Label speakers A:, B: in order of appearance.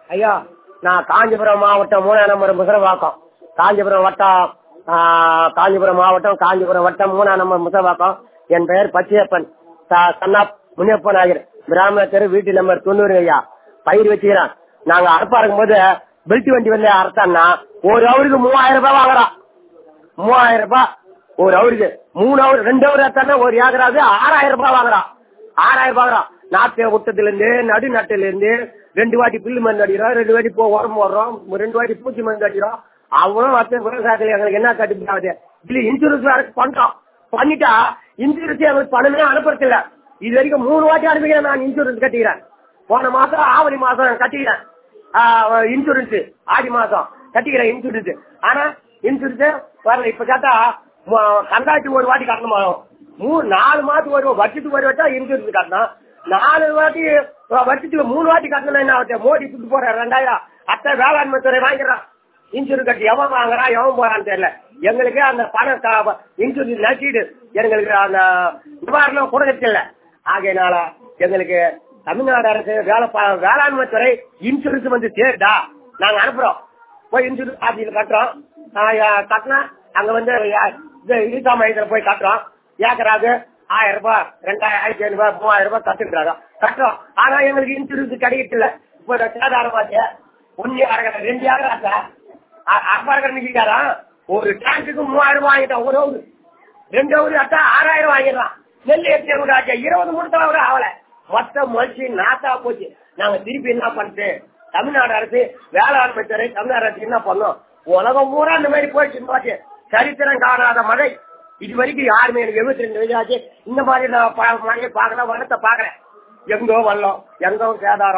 A: ஐயா நான் காஞ்சிபுரம் மாவட்டம் மூணாம் நம்பர் முசரவாக்கம் காஞ்சிபுரம் வட்டம் ஆ, காஞ்சிபுரம் மாவட்டம் காஞ்சிபுரம் வட்டம் மூணாம் நம்பர் முசரவாக்கம் என் பெயர் பச்சையப்பன் ச- சன்னா முனியப்பன் ஆகிற பிராமண தெரு வீட்டு நம்பர் தொண்ணூறு ஐயா பயிர் வச்சுக்கிறேன் நாங்க அறுப்பா இருக்கும்போது பெல்ட் வண்டி வந்து அறுத்தான்னா ஒரு அவருக்கு மூவாயிரம் ரூபாய் வாங்குறான் மூவாயிரம் ரூபாய் ஒரு அவருக்கு மூணு அவர் ரெண்டு அவர் அத்தானே ஒரு ஏக்கராவது ஆறாயிரம் ரூபாய் வாங்குறான் ஆறாயிரம் ரூபாய் வாங்குறான் நாட்டு விட்டத்துல இருந்து நடு நட்டுல இருந்து ரெண்டு வாட்டி புல்லு மருந்து அடிக்கிறோம் ரெண்டு வாட்டி போ உரம் போடுறோம் ரெண்டு வாட்டி பூச்சி மருந்து அடிக்கிறோம் அவங்களும் மத்த விவசாயத்துல எங்களுக்கு என்ன கட்டுப்படி ஆகுது இதுல இன்சூரன்ஸ் வேற பண்றோம் பண்ணிட்டா இன்சூரன்ஸ் எங்களுக்கு பணமே அனுப்புறது இல்ல இது வரைக்கும் மூணு வாட்டி அனுப்பிக்கிறேன் நான் இன்சூரன்ஸ் கட்டிக்கிறேன் போன மாசம் ஆவணி மாசம் கட்டிக்கிறேன் இன்சூரன்ஸ் ஆடி மாசம் கட்டிக்கிறேன் இன்சூரன்ஸ் ஆனா இன்சூரன்ஸ் வரல இப்ப கேட்டா ம- கண்டாச்சி ஒரு வாட்டி கட்டணுமா மூணு நாலு மாசத்துக்கு ஒரு வருஷத்துக்கு ஒரு வட்டா இன்சூரன்ஸ் கட்டணும் நாலு வாட்டி வருஷத்துக்கு மூணு வாட்டி கட்டணும் என்ன ஆகுது மோடி துட்டு போற ரெண்டாயிரம் அத்தை வேளாண்மை துறை வாங்கிடுறான் இன்சூரன்ஸ் கட்டி எவன் வாங்குறான் எவன் போறான்னு தெரியல எங்களுக்கு அந்த பணம் க- இன்சூரன்ஸ் நட்டிடு எங்களுக்கு அந்த நிவாரணம் கொடுக்கறதில்ல ஆகையினால எங்களுக்கு தமிழ்நாடு அரசு வேலை பா- வேளாண்மை துறை இன்சூரன்ஸ் வந்து சேருதா நாங்க அனுப்புறோம் போய் இன்சூரன்ஸ் ஆபீஸ்ல கட்டுறோம் ஆஹ் யா- கட்டினா அங்க வந்து யா- இது இடிசா மையத்துல போய் கட்டுறோம் ஏக்கராது ஆயிரம் ரூபாய் ரெண்டாயிரம் ஆயிரத்தி ஐநூறு ரூபாய் மூவாயிரம் ரூபாய் கட்டுறாங்க கட்டுறோம் ஆனா எங்களுக்கு இன்சூரன்ஸ் கிடைக்கல இப்போ சேதாரமாச்சு ஒன்னு ஏக்கரா ரெண்டு ஏக்கரா சார் அப்பாருக்கிற நிக்கிறாரா ஒரு டேங்குக்கு மூவாயிரம் ரூபாய் வாங்கிட்டான் ஒரு ஹவுரு ரெண்டு ஹவுரு அட்டா ஆறாயிரம் வாங்கிடலாம் நெல் எட்டு ஹவுரு ஆச்சா இருபது மூணு கூட ஆகல மொத்தம் மொழிச்சு நாத்தா போச்சு நாங்க திருப்பி என்ன பண்ணிட்டு தமிழ்நாடு அரசு வேளாண்மை துறை தமிழ்நாடு அரசு என்ன பண்ணோம் உலகம் பூரா இந்த மாதிரி போயிடுச்சு பாட்டு சரித்திரம் காணாத மழை இது வரைக்கும் யாருமே எனக்கு எழுபத்தி ரெண்டு வயசு ஆச்சு இந்த மாதிரி நான் ப- மழையை பார்க்கல வனத்தை பாக்குறேன் எங்கோ வரலாம் எங்கோ சேதாரம்